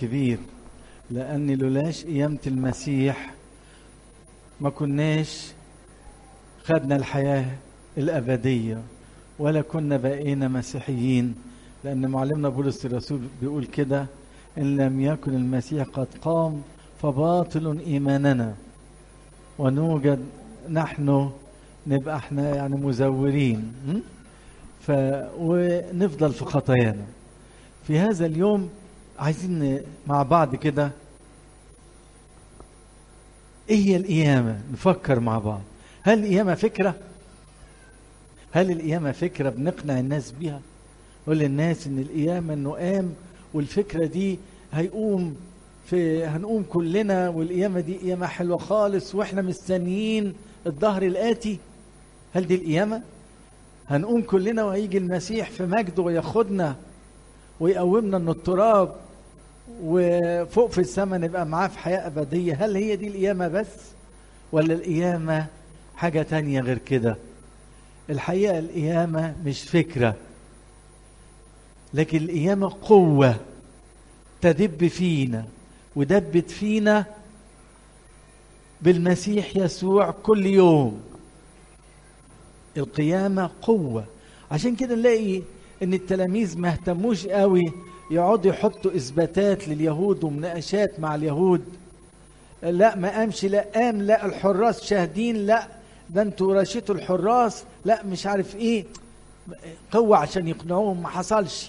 كبير لأن لولاش قيامة المسيح ما كناش خدنا الحياة الأبدية ولا كنا بقينا مسيحيين لأن معلمنا بولس الرسول بيقول كده إن لم يكن المسيح قد قام فباطل إيماننا ونوجد نحن نبقى احنا يعني مزورين ف ونفضل في خطايانا في هذا اليوم عايزين مع بعض كده ايه هي القيامة نفكر مع بعض هل القيامة فكرة هل القيامة فكرة بنقنع الناس بيها نقول للناس ان القيامة انه قام والفكرة دي هيقوم في هنقوم كلنا والقيامة دي قيامة حلوة خالص واحنا مستنيين الظهر الآتي هل دي القيامة هنقوم كلنا وهيجي المسيح في مجده وياخدنا ويقومنا من التراب وفوق في السماء نبقى معاه في حياة أبدية هل هي دي القيامة بس ولا القيامة حاجة تانية غير كده الحقيقة القيامة مش فكرة لكن القيامة قوة تدب فينا ودبت فينا بالمسيح يسوع كل يوم القيامة قوة عشان كده نلاقي ان التلاميذ ما اهتموش قوي يقعدوا يحطوا اثباتات لليهود ومناقشات مع اليهود لا ما قامش لا قام لا الحراس شاهدين لا ده انتوا رشيتوا الحراس لا مش عارف ايه قوة عشان يقنعوهم ما حصلش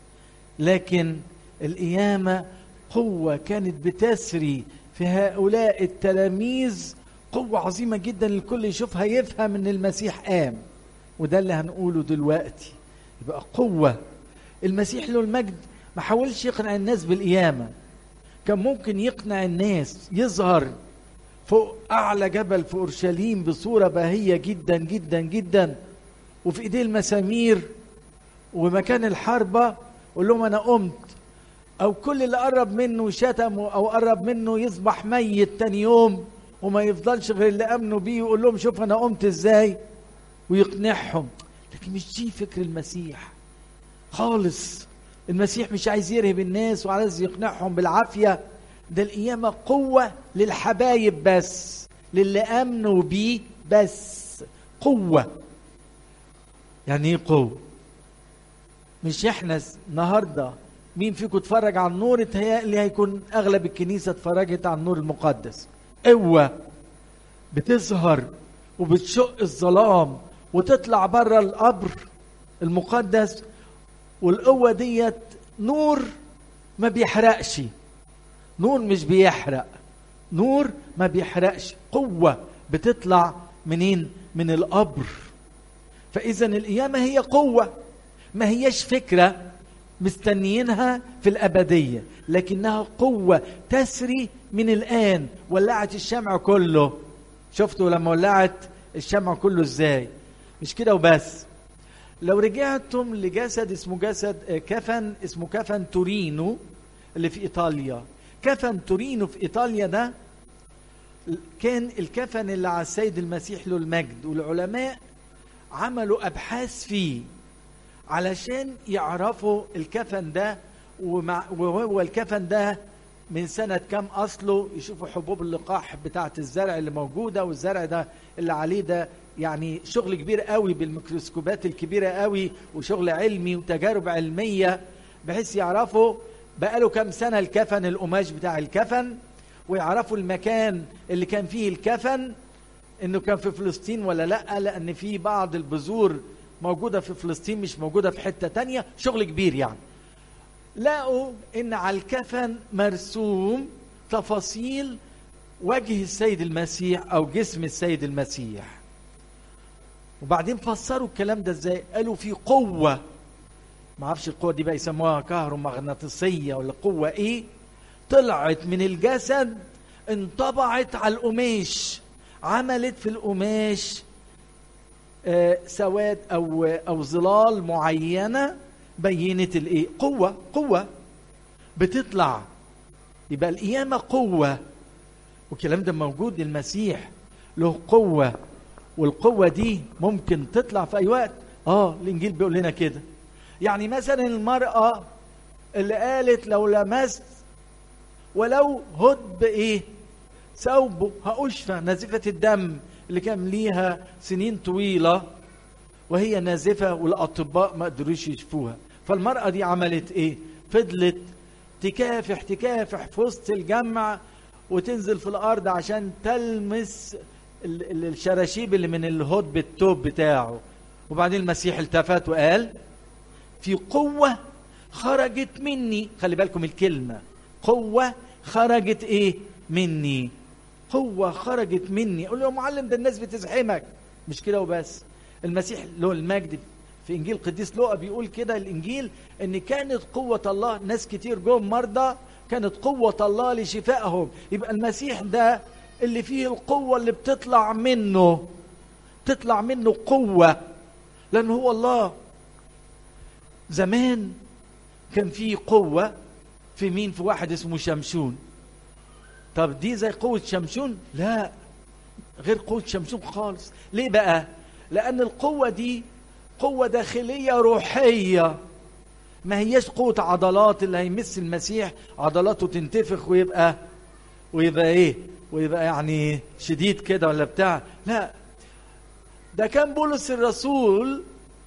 لكن القيامة قوة كانت بتسري في هؤلاء التلاميذ قوة عظيمة جدا الكل يشوفها يفهم ان المسيح قام وده اللي هنقوله دلوقتي يبقى قوة المسيح له المجد ما حاولش يقنع الناس بالقيامة كان ممكن يقنع الناس يظهر فوق أعلى جبل في أورشليم بصورة باهية جدا جدا جدا وفي إيديه المسامير ومكان الحربة قول لهم أنا قمت أو كل اللي قرب منه شتمه أو قرب منه يصبح ميت تاني يوم وما يفضلش غير اللي امنوا بيه ويقول لهم شوف انا قمت ازاي ويقنعهم لكن مش دي فكر المسيح خالص المسيح مش عايز يرهب الناس وعايز يقنعهم بالعافيه ده القيامه قوه للحبايب بس للي امنوا بيه بس قوه يعني ايه قوه مش احنا النهارده مين فيكم اتفرج على النور اتهيألي هيكون اغلب الكنيسه اتفرجت على النور المقدس قوة بتظهر وبتشق الظلام وتطلع بره القبر المقدس والقوة ديت نور ما بيحرقش نور مش بيحرق نور ما بيحرقش قوة بتطلع منين من القبر فإذا القيامة هي قوة ما هيش فكرة مستنيينها في الأبدية لكنها قوة تسري من الآن ولعت الشمع كله شفتوا لما ولعت الشمع كله ازاي مش كده وبس لو رجعتم لجسد اسمه جسد كفن اسمه كفن تورينو اللي في ايطاليا كفن تورينو في ايطاليا ده كان الكفن اللي على السيد المسيح له المجد والعلماء عملوا ابحاث فيه علشان يعرفوا الكفن ده ومع وهو الكفن ده من سنة كام أصله يشوفوا حبوب اللقاح بتاعة الزرع اللي موجودة والزرع ده اللي عليه ده يعني شغل كبير قوي بالميكروسكوبات الكبيرة قوي وشغل علمي وتجارب علمية بحيث يعرفوا بقاله كام سنة الكفن القماش بتاع الكفن ويعرفوا المكان اللي كان فيه الكفن انه كان في فلسطين ولا لا لان في بعض البذور موجودة في فلسطين مش موجودة في حتة تانية شغل كبير يعني لقوا ان على الكفن مرسوم تفاصيل وجه السيد المسيح او جسم السيد المسيح وبعدين فسروا الكلام ده ازاي قالوا في قوة ما اعرفش القوة دي بقى يسموها كهرومغناطيسية ولا قوة ايه طلعت من الجسد انطبعت على القماش عملت في القماش آه سواد او او ظلال معينه بينت الايه قوه قوه بتطلع يبقى القيامه قوه والكلام ده موجود المسيح له قوه والقوه دي ممكن تطلع في اي وقت اه الانجيل بيقول لنا كده يعني مثلا المراه اللي قالت لو لمست ولو هد ايه ثوبه هأشفى نازفة الدم اللي كان ليها سنين طويلة وهي نازفة والأطباء ما قدروش يشفوها فالمرأة دي عملت ايه فضلت تكافح تكافح في وسط الجمع وتنزل في الأرض عشان تلمس ال- ال- الشراشيب اللي من الهود بالتوب بتاعه وبعدين المسيح التفت وقال في قوة خرجت مني خلي بالكم الكلمة قوة خرجت ايه مني قوة خرجت مني قول له يا معلم ده الناس بتزحمك مش كده وبس المسيح له المجد في انجيل قديس لوقا بيقول كده الانجيل ان كانت قوة الله ناس كتير جم مرضى كانت قوة الله لشفائهم يبقى المسيح ده اللي فيه القوة اللي بتطلع منه تطلع منه قوة لأن هو الله زمان كان في قوة في مين في واحد اسمه شمشون طب دي زي قوة شمشون لا غير قوة شمشون خالص ليه بقى لأن القوة دي قوة داخلية روحية ما هياش قوة عضلات اللي هيمس المسيح عضلاته تنتفخ ويبقى ويبقى ايه ويبقى يعني شديد كده ولا بتاع لا ده كان بولس الرسول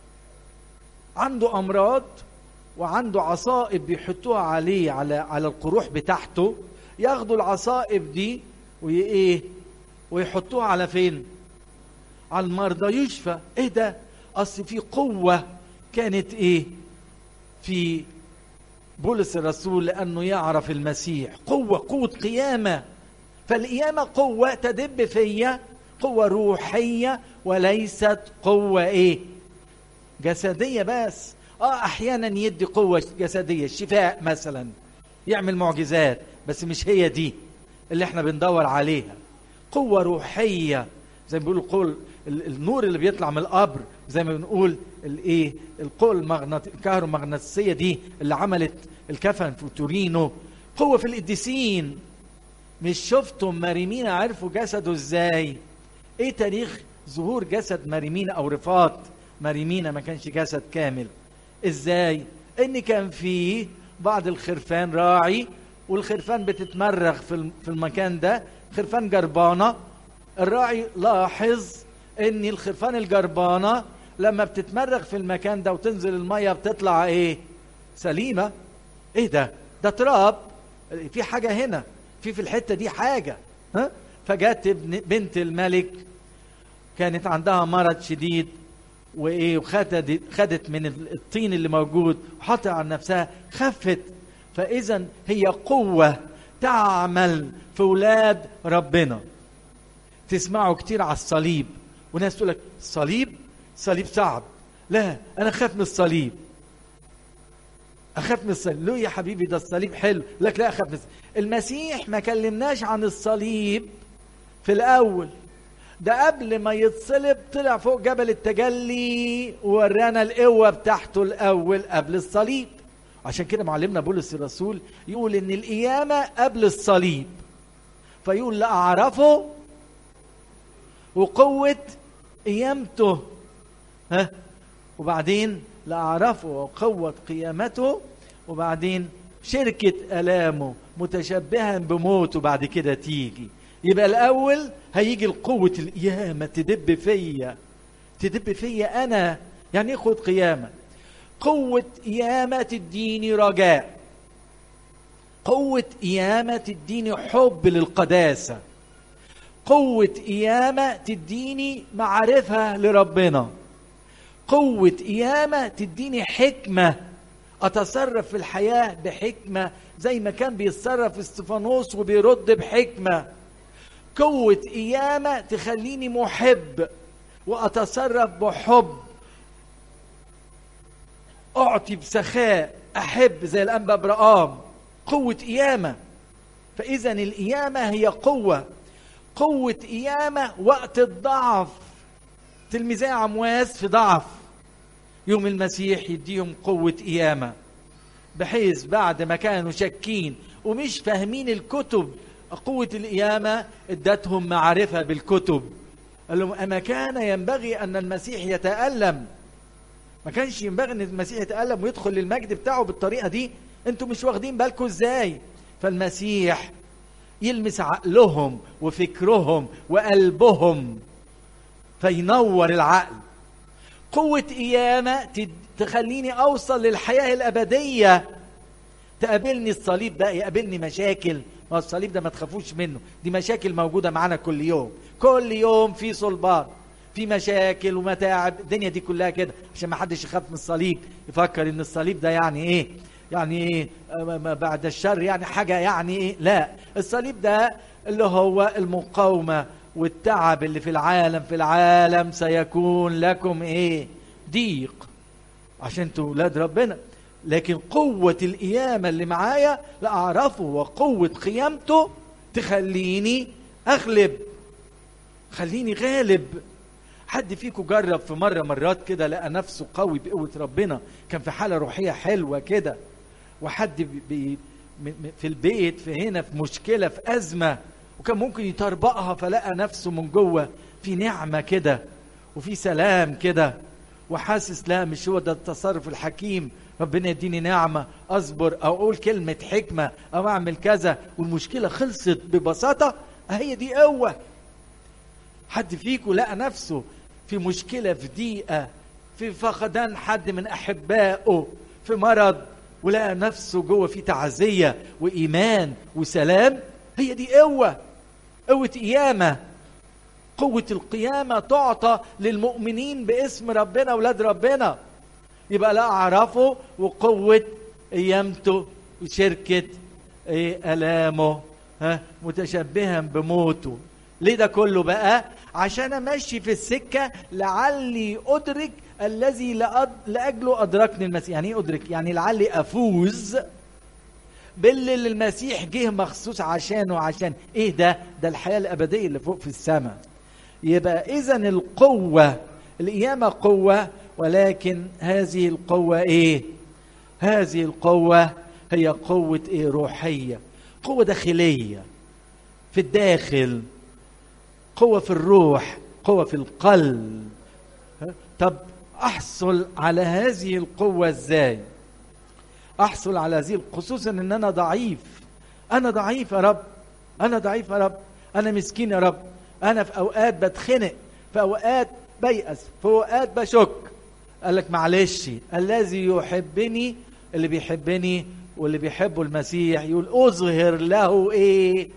عنده امراض وعنده عصائب بيحطوها عليه على على القروح بتاعته ياخدوا العصائب دي وايه ويحطوها على فين على المرضى يشفى ايه ده اصل في قوه كانت ايه في بولس الرسول لانه يعرف المسيح قوه قوه قيامه فالقيامه قوه تدب فيا قوه روحيه وليست قوه ايه جسديه بس اه احيانا يدي قوه جسديه الشفاء مثلا يعمل معجزات بس مش هي دي اللي احنا بندور عليها قوه روحيه زي ما بيقولوا قول النور اللي بيطلع من القبر زي ما بنقول الايه القوه المغناط الكهرومغناطيسيه دي اللي عملت الكفن في تورينو قوه في القديسين مش شفتم مريمينا عرفوا جسده ازاي ايه تاريخ ظهور جسد مريمينا او رفاط مريمينا ما كانش جسد كامل ازاي ان كان فيه بعض الخرفان راعي والخرفان بتتمرغ في في المكان ده خرفان جربانه الراعي لاحظ ان الخرفان الجربانه لما بتتمرغ في المكان ده وتنزل الميه بتطلع ايه سليمه ايه ده ده تراب في حاجه هنا في في الحته دي حاجه ها فجت بنت الملك كانت عندها مرض شديد وايه وخدت خدت من الطين اللي موجود وحطت على نفسها خفت فاذا هي قوه تعمل في ولاد ربنا تسمعوا كتير على الصليب وناس تقول لك الصليب صليب صعب لا انا اخاف من الصليب اخاف من الصليب ليه يا حبيبي ده الصليب حلو لك لا اخاف من الصليب. المسيح ما كلمناش عن الصليب في الاول ده قبل ما يتصلب طلع فوق جبل التجلي وورانا القوه بتاعته الاول قبل الصليب عشان كده معلمنا بولس الرسول يقول ان القيامه قبل الصليب فيقول لا اعرفه وقوه قيامته ها وبعدين لا اعرفه وقوه قيامته وبعدين شركه الامه متشبها بموته بعد كده تيجي يبقى الاول هيجي القوه القيامه تدب فيا تدب فيا انا يعني ايه قوه قيامه قوه قيامه تديني رجاء قوه قيامه تديني حب للقداسه قوه قيامه تديني معرفه لربنا قوه قيامه تديني حكمه اتصرف في الحياه بحكمه زي ما كان بيتصرف استفانوس وبيرد بحكمه قوة قيامة تخليني محب وأتصرف بحب أعطي بسخاء أحب زي الأنبا برقام قوة قيامة فإذا القيامة هي قوة قوة قيامة وقت الضعف تلميذي عمواس في ضعف يوم المسيح يديهم قوة قيامة بحيث بعد ما كانوا شاكين ومش فاهمين الكتب قوة القيامة ادتهم معرفة بالكتب قال لهم أما كان ينبغي أن المسيح يتألم ما كانش ينبغي أن المسيح يتألم ويدخل للمجد بتاعه بالطريقة دي أنتوا مش واخدين بالكم إزاي فالمسيح يلمس عقلهم وفكرهم وقلبهم فينور العقل قوة قيامة تخليني أوصل للحياة الأبدية تقابلني الصليب ده يقابلني مشاكل ما الصليب ده ما تخافوش منه دي مشاكل موجودة معانا كل يوم كل يوم في صلبان في مشاكل ومتاعب الدنيا دي كلها كده عشان ما حدش يخاف من الصليب يفكر ان الصليب ده يعني ايه يعني ايه بعد الشر يعني حاجة يعني ايه لا الصليب ده اللي هو المقاومة والتعب اللي في العالم في العالم سيكون لكم ايه ضيق عشان انتوا ولاد ربنا لكن قوة القيامة اللي معايا لا أعرفه وقوة قيامته تخليني أغلب خليني غالب حد فيكم جرب في مرة مرات كده لقى نفسه قوي بقوة ربنا كان في حالة روحية حلوة كده وحد بي في البيت في هنا في مشكلة في أزمة وكان ممكن يطربقها فلقى نفسه من جوه في نعمة كده وفي سلام كده وحاسس لا مش هو ده التصرف الحكيم ربنا يديني نعمة أصبر أو أقول كلمة حكمة أو أعمل كذا والمشكلة خلصت ببساطة هي دي قوة حد فيكم لقى نفسه في مشكلة في ضيقة في فقدان حد من أحبائه في مرض ولقى نفسه جوه في تعزية وإيمان وسلام هي دي قوة قوة قيامة قوة القيامة تعطى للمؤمنين باسم ربنا أولاد ربنا يبقى لا أعرفه وقوة قيامته وشركة إيه ألامه ها متشبها بموته ليه ده كله بقى عشان امشي في السكه لعلي ادرك الذي لأد... لاجله ادركني المسيح يعني ايه ادرك يعني لعلي افوز باللي المسيح جه مخصوص عشانه عشان ايه ده ده الحياه الابديه اللي فوق في السماء يبقى اذا القوه القيامه قوه ولكن هذه القوه ايه هذه القوه هي قوه ايه روحيه قوه داخليه في الداخل قوة في الروح قوة في القلب طب أحصل على هذه القوة إزاي أحصل على هذه خصوصا أن أنا ضعيف أنا ضعيف يا رب أنا ضعيف يا رب أنا مسكين يا رب أنا في أوقات بتخنق في أوقات بيأس في أوقات بشك قال لك معلش الذي يحبني اللي بيحبني واللي بيحبه المسيح يقول أظهر له إيه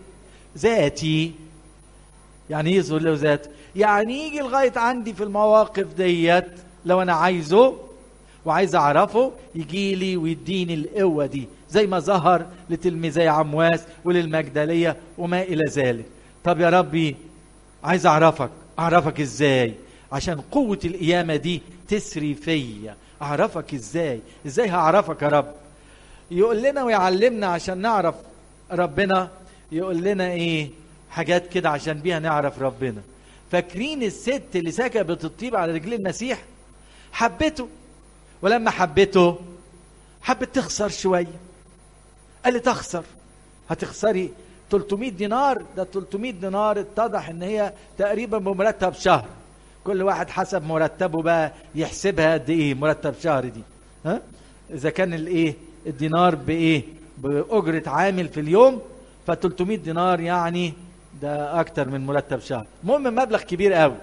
ذاتي يعني ايه يظهر له ذاته يعني يجي لغايه عندي في المواقف ديت لو انا عايزه وعايز اعرفه يجي لي ويديني القوه دي زي ما ظهر لتلميذي عمواس وللمجدليه وما الى ذلك طب يا ربي عايز اعرفك اعرفك ازاي عشان قوه القيامه دي تسري فيا اعرفك ازاي ازاي هعرفك يا رب يقول لنا ويعلمنا عشان نعرف ربنا يقول لنا ايه حاجات كده عشان بيها نعرف ربنا فاكرين الست اللي سكبت الطيب على رجلين المسيح حبته ولما حبته حبت تخسر شويه قال لي تخسر هتخسري 300 دينار ده 300 دينار اتضح ان هي تقريبا بمرتب شهر كل واحد حسب مرتبه بقى يحسبها قد ايه مرتب شهر دي ها اذا كان الايه الدينار بايه باجره عامل في اليوم ف 300 دينار يعني ده اكتر من مرتب شهر المهم مبلغ كبير قوي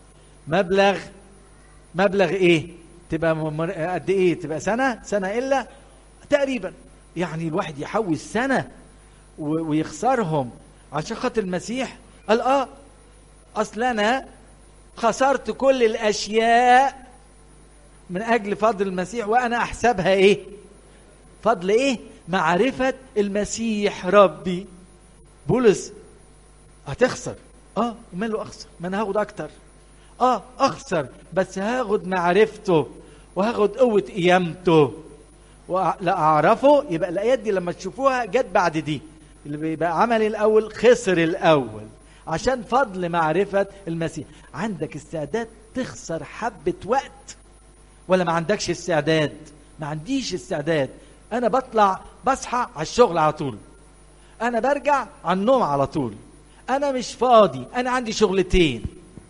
مبلغ مبلغ ايه تبقى قد ايه تبقى سنه سنه الا تقريبا يعني الواحد يحوش سنه ويخسرهم عشان خاطر المسيح قال اه اصل انا خسرت كل الاشياء من اجل فضل المسيح وانا احسبها ايه فضل ايه معرفه المسيح ربي بولس هتخسر اه ماله اخسر ما انا هاخد اكتر اه اخسر بس هاخد معرفته وهاخد قوه قيامته ولا اعرفه يبقى الايات دي لما تشوفوها جت بعد دي اللي بيبقى عمل الاول خسر الاول عشان فضل معرفه المسيح عندك استعداد تخسر حبه وقت ولا ما عندكش استعداد ما عنديش استعداد انا بطلع بصحى على الشغل على طول انا برجع على النوم على طول انا مش فاضي انا عندي شغلتين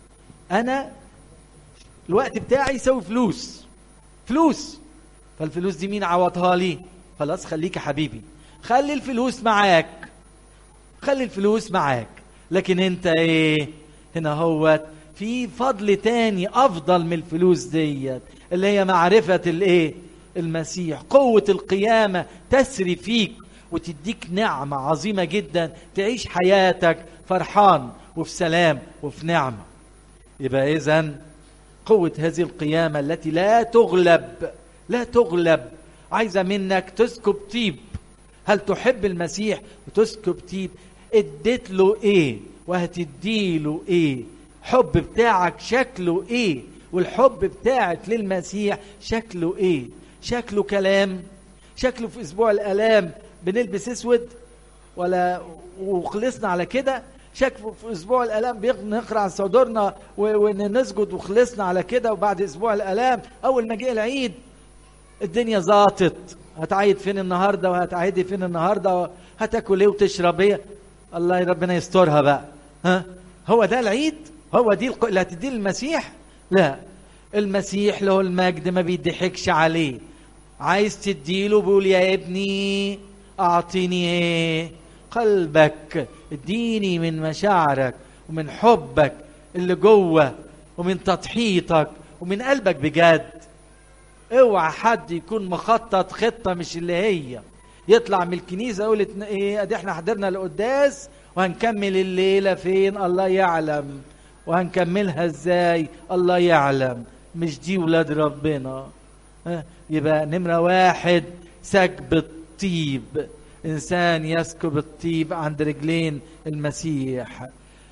انا الوقت بتاعي يساوي فلوس فلوس فالفلوس دي مين عوضها لي خلاص خليك يا حبيبي خلي الفلوس معاك خلي الفلوس معاك لكن انت ايه هنا هو في فضل تاني افضل من الفلوس ديت اللي هي معرفة الايه المسيح قوة القيامة تسري فيك وتديك نعمة عظيمة جدا تعيش حياتك فرحان وفي سلام وفي نعمة يبقى إذا قوة هذه القيامة التي لا تغلب لا تغلب عايزة منك تسكب طيب هل تحب المسيح وتسكب طيب اديت له ايه وهتديله ايه حب بتاعك شكله ايه والحب بتاعك للمسيح شكله ايه شكله كلام شكله في اسبوع الالام بنلبس اسود ولا وخلصنا على كده شكله في اسبوع الالام بنقرا صدورنا ونسجد وخلصنا على كده وبعد اسبوع الالام اول ما جه العيد الدنيا زاطت هتعيد فين النهارده وهتعيدي فين النهارده هتاكل ايه وتشرب ايه الله ربنا يسترها بقى ها هو ده العيد هو دي اللي هتديه المسيح لا المسيح له المجد ما بيضحكش عليه عايز تديله بيقول يا ابني اعطيني ايه قلبك اديني من مشاعرك ومن حبك اللي جوه ومن تضحيتك ومن قلبك بجد اوعى حد يكون مخطط خطه مش اللي هي يطلع من الكنيسه يقول ايه ادي احنا حضرنا القداس وهنكمل الليله فين الله يعلم وهنكملها ازاي الله يعلم مش دي ولاد ربنا يبقى نمره واحد سكب الطيب انسان يسكب الطيب عند رجلين المسيح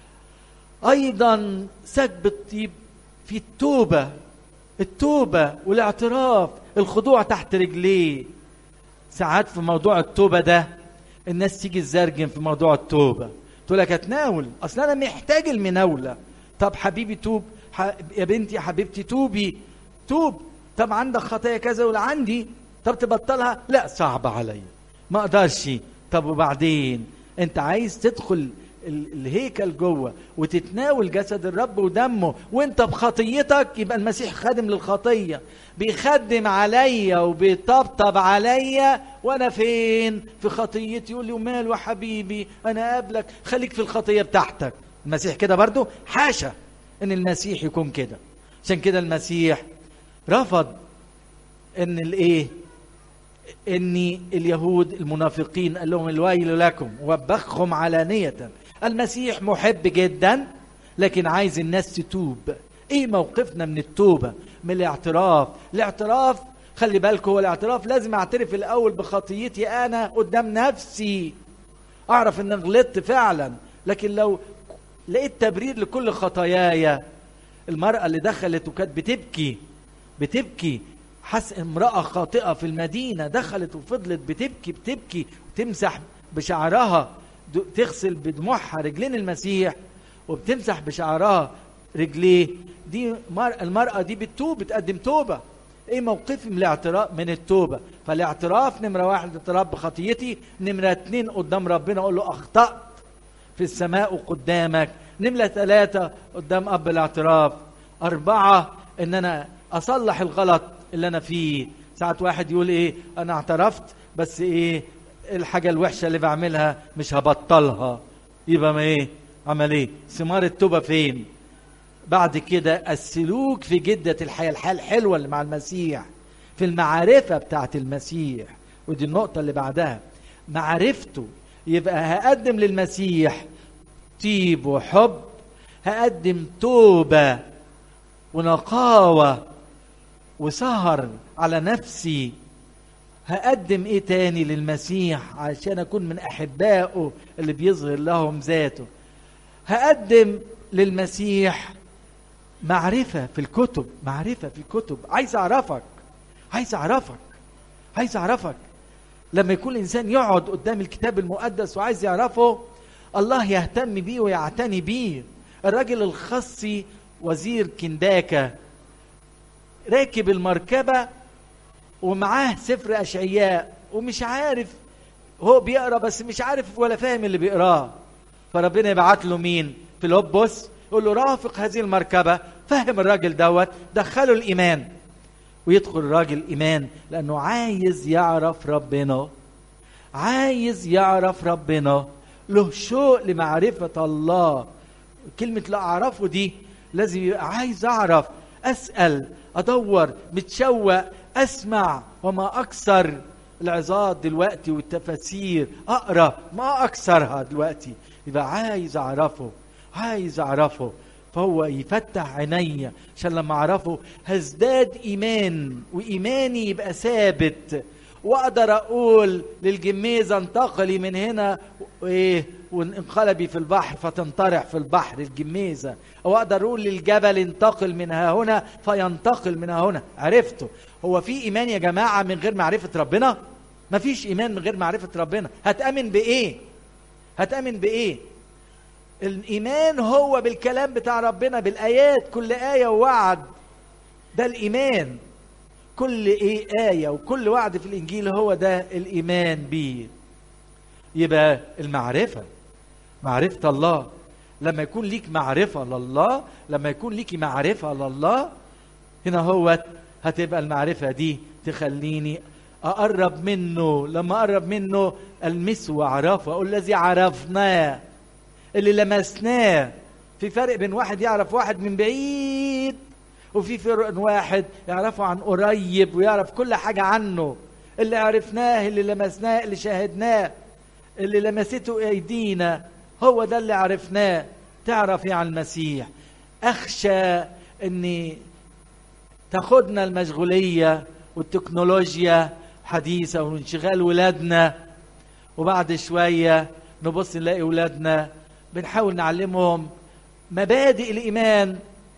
ايضا سكب الطيب في التوبه التوبه والاعتراف الخضوع تحت رجليه ساعات في موضوع التوبه ده الناس تيجي تزرجن في موضوع التوبه تقول لك اتناول اصل انا محتاج المناوله طب حبيبي توب ح... يا بنتي يا حبيبتي توبي توب طب عندك خطايا كذا ولا عندي طب تبطلها لا صعب عليا ما اقدرش طب وبعدين انت عايز تدخل الهيكل جوه وتتناول جسد الرب ودمه وانت بخطيتك يبقى المسيح خادم للخطيه بيخدم عليا وبيطبطب عليا وانا فين في خطيتي يقول لي وماله حبيبي انا قابلك خليك في الخطيه بتاعتك المسيح كده برضو حاشا ان المسيح يكون كده عشان كده المسيح رفض ان الايه ان اليهود المنافقين قال لهم الويل لكم وبخهم علانيه المسيح محب جدا لكن عايز الناس تتوب ايه موقفنا من التوبه من الاعتراف الاعتراف خلي بالكم هو الاعتراف لازم اعترف الاول بخطيتي انا قدام نفسي اعرف ان غلطت فعلا لكن لو لقيت تبرير لكل خطاياي المراه اللي دخلت وكانت بتبكي بتبكي حس امراه خاطئه في المدينه دخلت وفضلت بتبكي بتبكي وتمسح بشعرها تغسل بدموعها رجلين المسيح وبتمسح بشعرها رجليه دي المرأة دي بتتوب بتقدم توبة ايه موقفي من الاعتراف من التوبة فالاعتراف نمرة واحد اعتراف بخطيتي نمرة اتنين قدام ربنا اقول له اخطأت في السماء وقدامك نمرة ثلاثة قدام اب الاعتراف اربعة ان انا اصلح الغلط اللي انا فيه ساعات واحد يقول ايه انا اعترفت بس ايه الحاجة الوحشة اللي بعملها مش هبطلها يبقى ما ايه عمل ايه ثمار التوبة فين بعد كده السلوك في جدة الحياة الحياة الحلوة اللي مع المسيح في المعرفة بتاعت المسيح ودي النقطة اللي بعدها معرفته يبقى هقدم للمسيح طيب وحب هقدم توبة ونقاوة وسهر على نفسي هقدم ايه تاني للمسيح عشان اكون من احبائه اللي بيظهر لهم ذاته هقدم للمسيح معرفة في الكتب معرفة في الكتب عايز أعرفك عايز أعرفك عايز أعرفك لما يكون الإنسان يقعد قدام الكتاب المقدس وعايز يعرفه الله يهتم بيه ويعتني بيه الراجل الخصي وزير كنداكة راكب المركبة ومعاه سفر أشعياء ومش عارف هو بيقرا بس مش عارف ولا فاهم اللي بيقراه فربنا يبعت له مين فيلبس يقول له رافق هذه المركبة فهم الراجل دوت دخله الإيمان ويدخل الراجل الإيمان لأنه عايز يعرف ربنا عايز يعرف ربنا له شوق لمعرفة الله كلمة لا أعرفه دي لازم يبقى عايز أعرف أسأل أدور متشوق أسمع وما أكثر العظات دلوقتي والتفاسير أقرأ ما أكثرها دلوقتي يبقى عايز أعرفه عايز أعرفه فهو يفتح عينيا عشان لما أعرفه هزداد إيمان وإيماني يبقى ثابت واقدر اقول للجميزه انتقلي من هنا وايه وانقلبي في البحر فتنطرح في البحر الجميزه او اقدر اقول للجبل انتقل من ها هنا فينتقل من ها هنا عرفته هو في ايمان يا جماعه من غير معرفه ربنا مفيش ايمان من غير معرفه ربنا هتامن بايه هتامن بايه الايمان هو بالكلام بتاع ربنا بالايات كل ايه ووعد ده الايمان كل ايه آية وكل وعد في الإنجيل هو ده الإيمان بيه يبقى المعرفة معرفة الله لما يكون ليك معرفة لله لما يكون ليكي معرفة لله هنا هو هتبقى المعرفة دي تخليني أقرب منه لما أقرب منه ألمسه وأعرفه أقول الذي عرفناه اللي لمسناه في فرق بين واحد يعرف واحد من بعيد وفي فرق واحد يعرفه عن قريب ويعرف كل حاجة عنه اللي عرفناه اللي لمسناه اللي شاهدناه اللي لمسته ايدينا هو ده اللي عرفناه تعرف عن المسيح اخشى ان تاخدنا المشغولية والتكنولوجيا حديثة وانشغال ولادنا وبعد شوية نبص نلاقي ولادنا بنحاول نعلمهم مبادئ الإيمان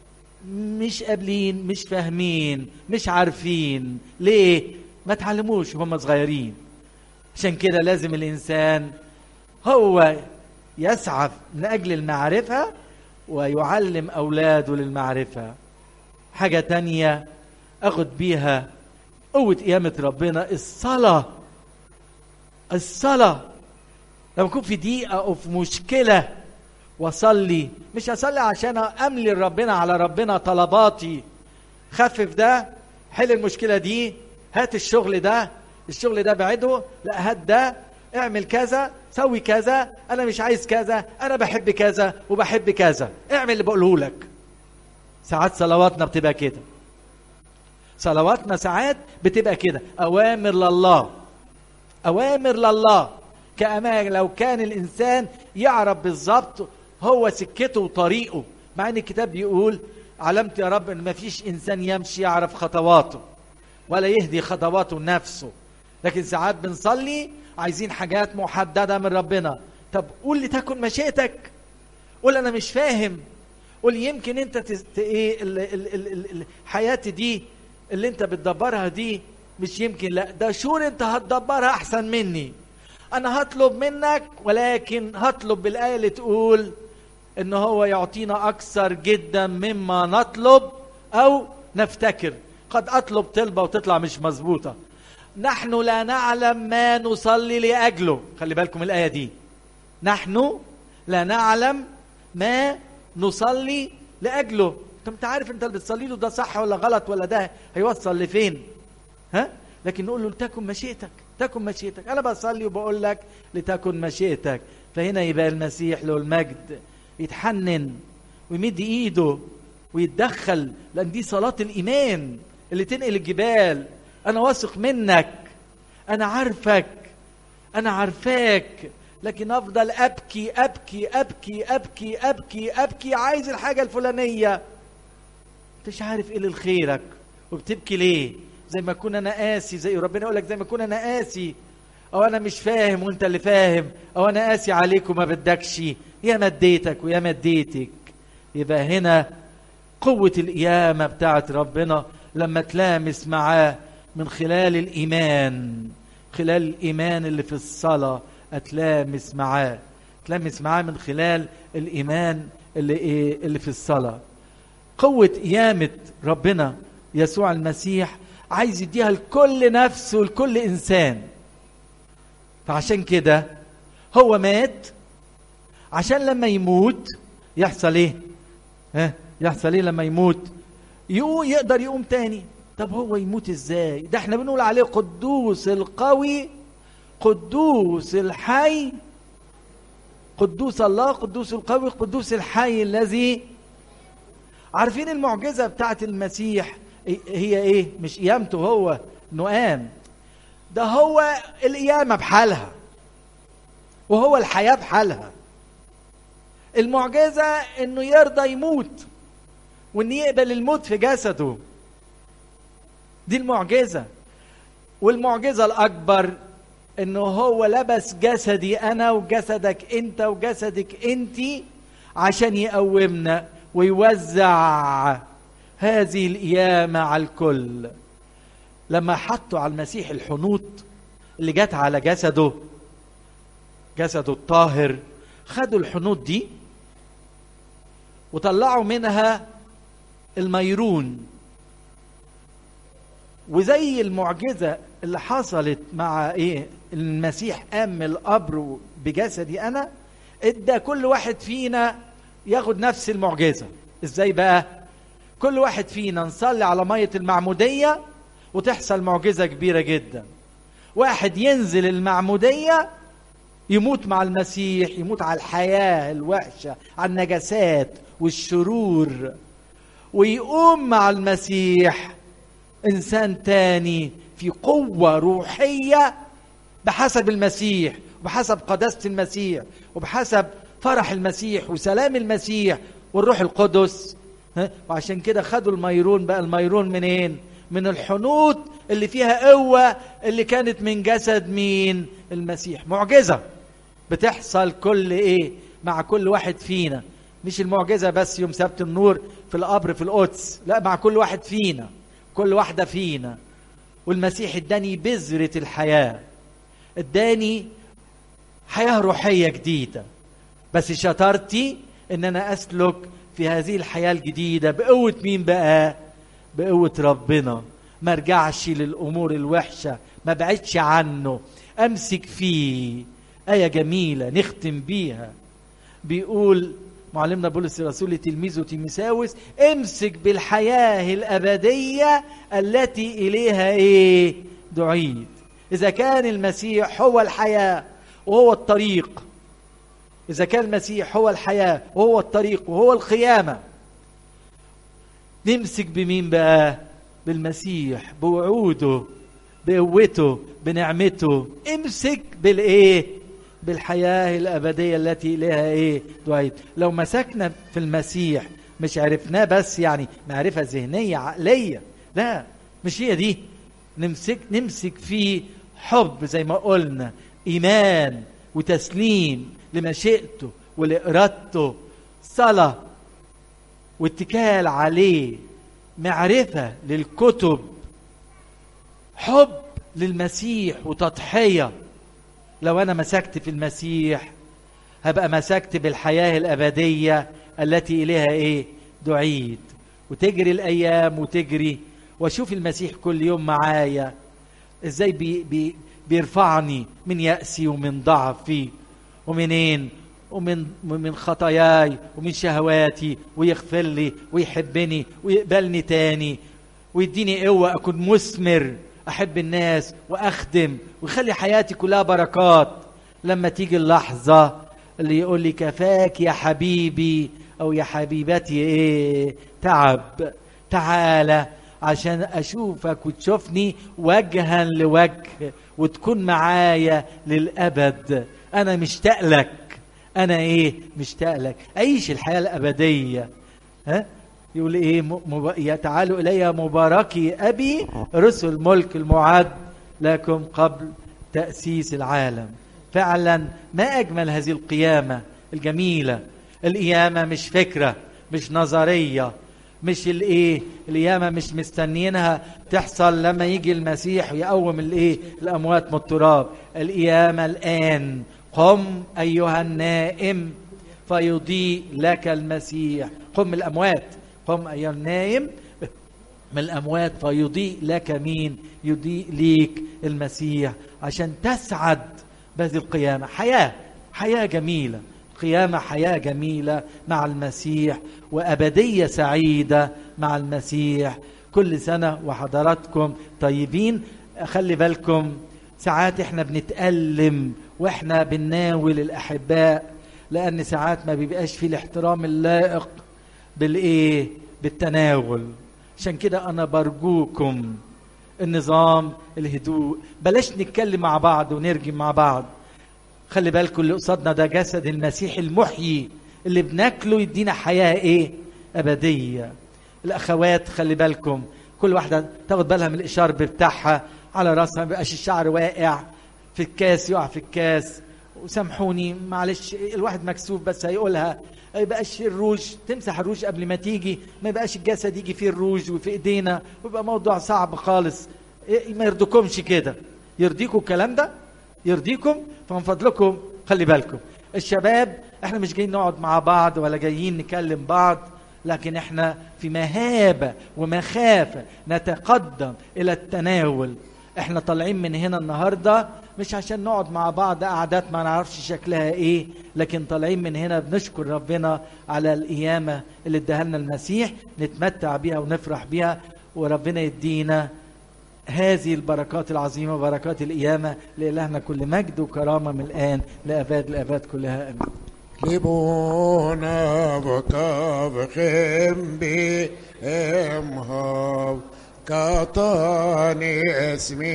مش قابلين مش فاهمين مش عارفين ليه ما تعلموش وهم صغيرين عشان كده لازم الإنسان هو يسعى من أجل المعرفة ويعلم أولاده للمعرفة حاجة تانية أخد بيها قوة قيامة ربنا الصلاة الصلاة لما أكون في ضيقة أو في مشكلة واصلي مش اصلي عشان املي ربنا على ربنا طلباتي خفف ده حل المشكله دي هات الشغل ده الشغل ده بعده لا هات ده اعمل كذا سوي كذا انا مش عايز كذا انا بحب كذا وبحب كذا اعمل اللي بقوله لك ساعات صلواتنا بتبقى كده صلواتنا ساعات بتبقى كده اوامر لله اوامر لله كأمان لو كان الانسان يعرف بالظبط هو سكته وطريقه مع ان الكتاب بيقول علمت يا رب ان ما فيش انسان يمشي يعرف خطواته ولا يهدي خطواته لنفسه لكن ساعات بنصلي عايزين حاجات محدده من ربنا طب قول لي تكن مشيئتك قول انا مش فاهم قول يمكن انت تست... ايه ال... ال... ال... ال... حياتي دي اللي انت بتدبرها دي مش يمكن لا ده شور انت هتدبرها احسن مني انا هطلب منك ولكن هطلب بالايه اللي تقول ان هو يعطينا اكثر جدا مما نطلب او نفتكر قد اطلب طلبه وتطلع مش مظبوطه نحن لا نعلم ما نصلي لاجله خلي بالكم الايه دي نحن لا نعلم ما نصلي لاجله انت انت عارف انت اللي بتصلي له ده صح ولا غلط ولا ده هيوصل لفين ها لكن نقول له لتكن مشيئتك تكن مشيئتك انا بصلي وبقول لك لتكن مشيئتك فهنا يبقى المسيح له المجد يتحنن ويمد ايده ويتدخل لان دي صلاه الايمان اللي تنقل الجبال انا واثق منك انا عارفك انا عارفاك لكن افضل ابكي ابكي ابكي ابكي ابكي ابكي عايز الحاجه الفلانيه مش عارف ايه لخيرك وبتبكي ليه زي ما اكون انا قاسي زي ربنا يقول لك زي ما اكون انا قاسي او انا مش فاهم وانت اللي فاهم او انا قاسي عليك وما بدكش يا مديتك ويا مديتك يبقى هنا قوة القيامة بتاعت ربنا لما تلامس معاه من خلال الإيمان خلال الإيمان اللي في الصلاة أتلامس معاه تلامس معاه من خلال الإيمان اللي, إيه اللي في الصلاة قوة قيامة ربنا يسوع المسيح عايز يديها لكل نفس ولكل إنسان فعشان كده هو مات عشان لما يموت يحصل ايه ها يحصل ايه لما يموت يقوم يقدر يقوم تاني طب هو يموت ازاي ده احنا بنقول عليه قدوس القوي قدوس الحي قدوس الله قدوس القوي قدوس الحي الذي عارفين المعجزة بتاعت المسيح هي ايه مش قيامته هو انه قام ده هو القيامة بحالها وهو الحياة بحالها المعجزة انه يرضى يموت وان يقبل الموت في جسده دي المعجزة والمعجزة الأكبر انه هو لبس جسدي انا وجسدك انت وجسدك انت عشان يقومنا ويوزع هذه القيامة على الكل لما حطوا على المسيح الحنوط اللي جت على جسده جسده الطاهر خدوا الحنوط دي وطلعوا منها الميرون وزي المعجزة اللي حصلت مع ايه المسيح قام من القبر بجسدي انا ادى كل واحد فينا ياخد نفس المعجزة ازاي بقى كل واحد فينا نصلي على مية المعمودية وتحصل معجزة كبيرة جدا واحد ينزل المعمودية يموت مع المسيح يموت على الحياة الوحشة على النجاسات والشرور ويقوم مع المسيح إنسان تاني في قوة روحية بحسب المسيح وبحسب قداسة المسيح وبحسب فرح المسيح وسلام المسيح والروح القدس وعشان كده خدوا الميرون بقى الميرون منين من الحنوط اللي فيها قوة اللي كانت من جسد مين المسيح معجزة بتحصل كل ايه مع كل واحد فينا مش المعجزة بس يوم سبت النور في القبر في القدس لا مع كل واحد فينا كل واحدة فينا والمسيح اداني بذرة الحياة اداني حياة روحية جديدة بس شطارتي ان انا اسلك في هذه الحياة الجديدة بقوة مين بقى بقوة ربنا ما ارجعش للامور الوحشة ما بعدش عنه امسك فيه آية جميلة نختم بيها بيقول معلمنا بولس الرسول لتلميذه تيمساوس امسك بالحياة الأبدية التي إليها إيه دعيت إذا كان المسيح هو الحياة وهو الطريق إذا كان المسيح هو الحياة وهو الطريق وهو القيامة نمسك بمين بقى بالمسيح بوعوده بقوته بنعمته امسك بالايه بالحياة الأبدية التي إليها إيه دعيت لو مسكنا في المسيح مش عرفناه بس يعني معرفة ذهنية عقلية لا مش هي دي نمسك نمسك فيه حب زي ما قلنا إيمان وتسليم لمشيئته ولإرادته صلاة واتكال عليه معرفة للكتب حب للمسيح وتضحيه لو انا مسكت في المسيح هبقى مسكت بالحياه الابديه التي اليها ايه دعيت وتجري الايام وتجري واشوف المسيح كل يوم معايا ازاي بي بي بيرفعني من يأسي ومن ضعفي ومنين ومن من خطاياي ومن شهواتي ويغفر لي ويحبني ويقبلني تاني ويديني قوة أكون مثمر احب الناس واخدم ويخلي حياتي كلها بركات لما تيجي اللحظه اللي يقول لي كفاك يا حبيبي او يا حبيبتي ايه تعب تعالى عشان اشوفك وتشوفني وجها لوجه وتكون معايا للابد انا مشتاق لك انا ايه مشتاق لك عيش الحياه الابديه ها يقول ايه مب... تعالوا الي مباركي ابي رسل ملك المعد لكم قبل تاسيس العالم فعلا ما اجمل هذه القيامه الجميله القيامه مش فكره مش نظريه مش الايه القيامه مش مستنيينها تحصل لما يجي المسيح ويقوم الايه الاموات من التراب القيامه الان قم ايها النائم فيضيء لك المسيح قم الاموات قم أيها النايم من الأموات فيضيء لك مين يضيء ليك المسيح عشان تسعد بهذه القيامة حياة حياة جميلة قيامة حياة جميلة مع المسيح وأبدية سعيدة مع المسيح كل سنة وحضراتكم طيبين خلي بالكم ساعات احنا بنتألم واحنا بنناول الأحباء لأن ساعات ما بيبقاش فيه الاحترام اللائق بالإيه؟ بالتناول عشان كده أنا برجوكم النظام الهدوء بلاش نتكلم مع بعض ونرجم مع بعض خلي بالكم اللي قصادنا ده جسد المسيح المحيي اللي بناكله يدينا حياة ايه أبدية الأخوات خلي بالكم كل واحدة تاخد بالها من الإشارب بتاعها على راسها ما بيبقاش الشعر واقع في الكاس يقع في الكاس وسامحوني معلش الواحد مكسوف بس هيقولها ما يبقاش الروج تمسح الروج قبل ما تيجي ما يبقاش الجسد يجي فيه الروج وفي ايدينا ويبقى موضوع صعب خالص إيه ما يرضيكمش كده يرضيكم الكلام ده يرضيكم فمن فضلكم خلي بالكم الشباب احنا مش جايين نقعد مع بعض ولا جايين نكلم بعض لكن احنا في مهابة ومخافة نتقدم الى التناول احنا طالعين من هنا النهاردة مش عشان نقعد مع بعض قعدات ما نعرفش شكلها ايه لكن طالعين من هنا بنشكر ربنا على القيامة اللي اداها لنا المسيح نتمتع بيها ونفرح بيها وربنا يدينا هذه البركات العظيمة بركات القيامة لإلهنا كل مجد وكرامة من الآن لأباد الأباد كلها آمين لبونا بكاب خم بي امهاو كاتاني اسمي